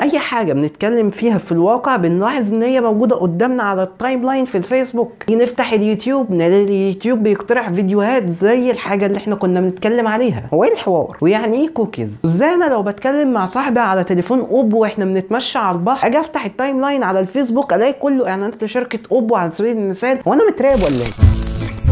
اي حاجه بنتكلم فيها في الواقع بنلاحظ ان هي موجوده قدامنا على التايم لاين في الفيسبوك نيجي نفتح اليوتيوب نلاقي اليوتيوب بيقترح فيديوهات زي الحاجه اللي احنا كنا بنتكلم عليها هو ايه الحوار ويعني ايه كوكيز ازاي انا لو بتكلم مع صاحبي على تليفون اوبو واحنا بنتمشى على البحر اجي افتح التايم لاين على الفيسبوك الاقي كله اعلانات لشركه اوبو على سبيل المثال وانا متراقب ولا ايه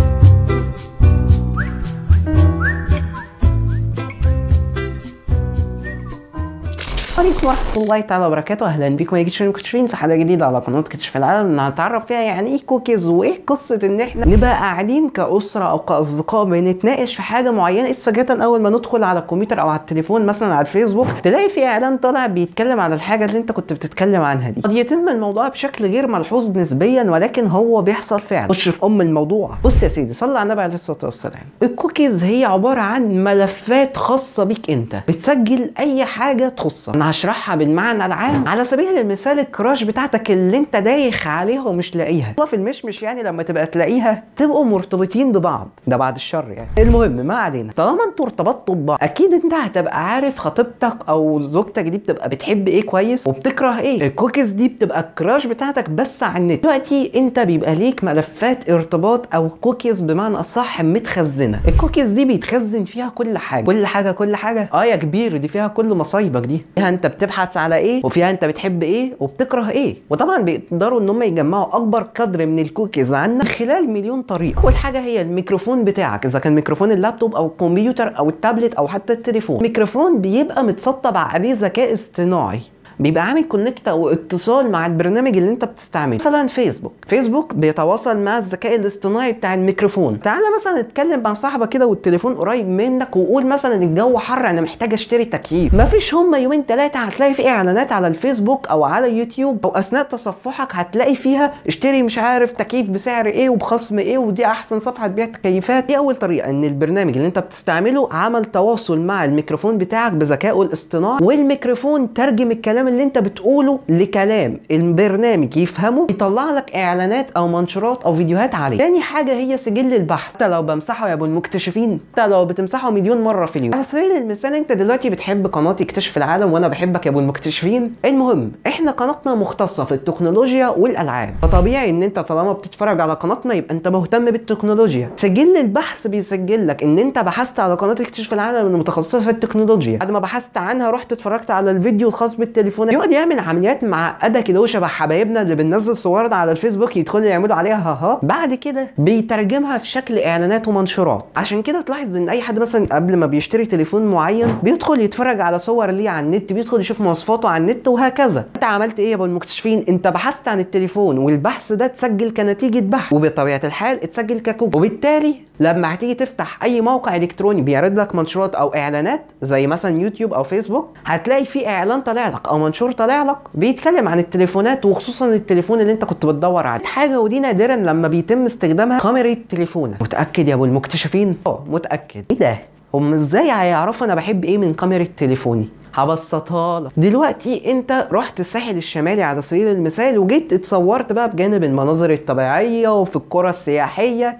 عليكم ورحمة الله تعالى وبركاته أهلا بكم يا جيتشرين كوتشرين في حلقة جديدة على قناة كتشف العالم هنتعرف فيها يعني إيه كوكيز وإيه قصة إن إحنا نبقى قاعدين كأسرة أو كأصدقاء بنتناقش في حاجة معينة فجأة أول ما ندخل على الكمبيوتر أو على التليفون مثلا على الفيسبوك تلاقي في إعلان طالع بيتكلم على الحاجة اللي أنت كنت بتتكلم عنها دي قد يتم الموضوع بشكل غير ملحوظ نسبيا ولكن هو بيحصل فعلا خش في أم الموضوع بص يا سيدي صلى على النبي عليه الصلاة والسلام الكوكيز هي عبارة عن ملفات خاصة بيك أنت بتسجل أي حاجة تخصك أنا هشرحها بالمعنى العام على سبيل المثال الكراش بتاعتك اللي انت دايخ عليها ومش لاقيها في المشمش يعني لما تبقى تلاقيها تبقوا مرتبطين ببعض ده بعد الشر يعني المهم ما علينا طالما انتوا ارتبطتوا ببعض اكيد انت هتبقى عارف خطيبتك او زوجتك دي بتبقى بتحب ايه كويس وبتكره ايه الكوكيز دي بتبقى الكراش بتاعتك بس على النت دلوقتي انت بيبقى ليك ملفات ارتباط او كوكيز بمعنى اصح متخزنه الكوكيز دي بيتخزن فيها كل حاجه كل حاجه كل حاجه اه يا كبير دي فيها كل مصايبك دي فيها انت بتبحث على ايه وفيها انت بتحب ايه وبتكره ايه وطبعا بيقدروا ان هم يجمعوا اكبر قدر من الكوكيز عنك خلال مليون طريقه اول حاجه هي الميكروفون بتاعك اذا كان ميكروفون اللابتوب او الكمبيوتر او التابلت او حتى التليفون الميكروفون بيبقى متسطب عليه ذكاء اصطناعي بيبقى عامل كونكت او اتصال مع البرنامج اللي انت بتستعمله مثلا فيسبوك فيسبوك بيتواصل مع الذكاء الاصطناعي بتاع الميكروفون تعالى مثلا اتكلم مع صاحبك كده والتليفون قريب منك وقول مثلا الجو حر انا محتاج اشتري تكييف مفيش هما يومين ثلاثه هتلاقي في اعلانات على الفيسبوك او على يوتيوب او اثناء تصفحك هتلاقي فيها اشتري مش عارف تكييف بسعر ايه وبخصم ايه ودي احسن صفحه تبيع تكييفات دي اول طريقه ان البرنامج اللي انت بتستعمله عمل تواصل مع الميكروفون بتاعك بذكائه الاصطناعي والميكروفون ترجم الكلام اللي انت بتقوله لكلام البرنامج يفهمه يطلع لك اعلانات او منشورات او فيديوهات عليه تاني حاجه هي سجل البحث انت لو بمسحه يا ابو المكتشفين انت لو بتمسحه مليون مره في اليوم على سبيل المثال انت دلوقتي بتحب قناه اكتشف العالم وانا بحبك يا ابو المكتشفين المهم احنا قناتنا مختصه في التكنولوجيا والالعاب فطبيعي ان انت طالما بتتفرج على قناتنا يبقى انت مهتم بالتكنولوجيا سجل البحث بيسجل لك ان انت بحثت على قناه اكتشف العالم المتخصصه في التكنولوجيا بعد ما بحثت عنها رحت اتفرجت على الفيديو الخاص بالتليفون يقعد يعمل عمليات معقده كده شبه حبايبنا اللي بننزل صورنا على الفيسبوك يدخلوا يعملوا عليها ها ها بعد كده بيترجمها في شكل اعلانات ومنشورات عشان كده تلاحظ ان اي حد مثلا قبل ما بيشتري تليفون معين بيدخل يتفرج على صور ليه على النت بيدخل يشوف مواصفاته على النت وهكذا انت عملت ايه يا ابو المكتشفين انت بحثت عن التليفون والبحث ده اتسجل كنتيجه بحث وبطبيعه الحال اتسجل ككوب وبالتالي لما هتيجي تفتح اي موقع الكتروني بيعرض لك منشورات او اعلانات زي مثلا يوتيوب او فيسبوك هتلاقي في اعلان طالع لك او منشور طالع لك بيتكلم عن التليفونات وخصوصا التليفون اللي انت كنت بتدور عليه حاجه ودي نادرا لما بيتم استخدامها كاميرا تليفونك متاكد يا ابو المكتشفين اه متاكد ايه ده هم ازاي هيعرفوا انا بحب ايه من كاميرا تليفوني هبسطها لك دلوقتي انت رحت الساحل الشمالي على سبيل المثال وجيت اتصورت بقى بجانب المناظر الطبيعيه وفي القرى السياحيه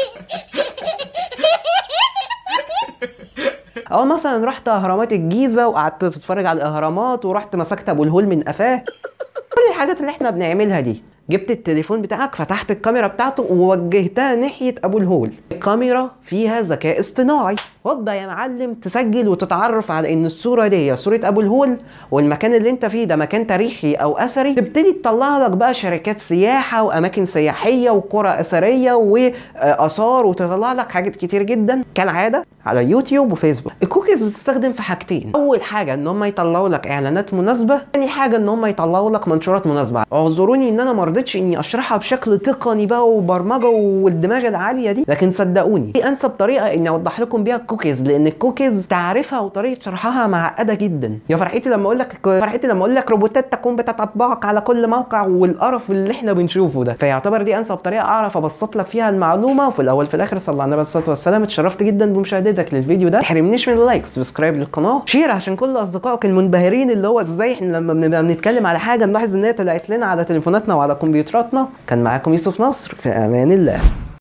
او مثلا رحت اهرامات الجيزه وقعدت تتفرج على الاهرامات ورحت مسكت ابو الهول من قفاه كل الحاجات اللي احنا بنعملها دي جبت التليفون بتاعك فتحت الكاميرا بتاعته ووجهتها ناحيه ابو الهول الكاميرا فيها ذكاء اصطناعي وابدا يا معلم تسجل وتتعرف على ان الصوره دي هي صوره ابو الهول والمكان اللي انت فيه ده مكان تاريخي او اثري تبتدي تطلع لك بقى شركات سياحه واماكن سياحيه وقرى اثريه واثار وتطلع لك حاجات كتير جدا كالعاده على يوتيوب وفيسبوك الكوكيز بتستخدم في حاجتين اول حاجه ان هم يطلعوا لك اعلانات مناسبه ثاني حاجه ان هم يطلعوا لك منشورات مناسبه اعذروني ان انا ما رضيتش اني اشرحها بشكل تقني بقى وبرمجه والدماغ العاليه دي لكن صدقوني دي انسب طريقه اني اوضح لكم بيها الكوكيز لان الكوكيز تعريفها وطريقه شرحها معقده جدا يا فرحتي لما اقول لك فرحتي لما اقول لك روبوتات تكون بتتبعك على كل موقع والقرف اللي احنا بنشوفه ده فيعتبر دي انسب طريقه اعرف ابسط لك فيها المعلومه وفي الاول في الاخر صلى على النبي عليه الصلاه والسلام اتشرفت جدا بمشاهدتك للفيديو ده ما تحرمنيش من اللايك سبسكرايب للقناه شير عشان كل اصدقائك المنبهرين اللي هو ازاي احنا لما بنبقى بنتكلم على حاجه نلاحظ ان هي طلعت لنا على تليفوناتنا وعلى كمبيوتراتنا كان معاكم يوسف نصر في امان الله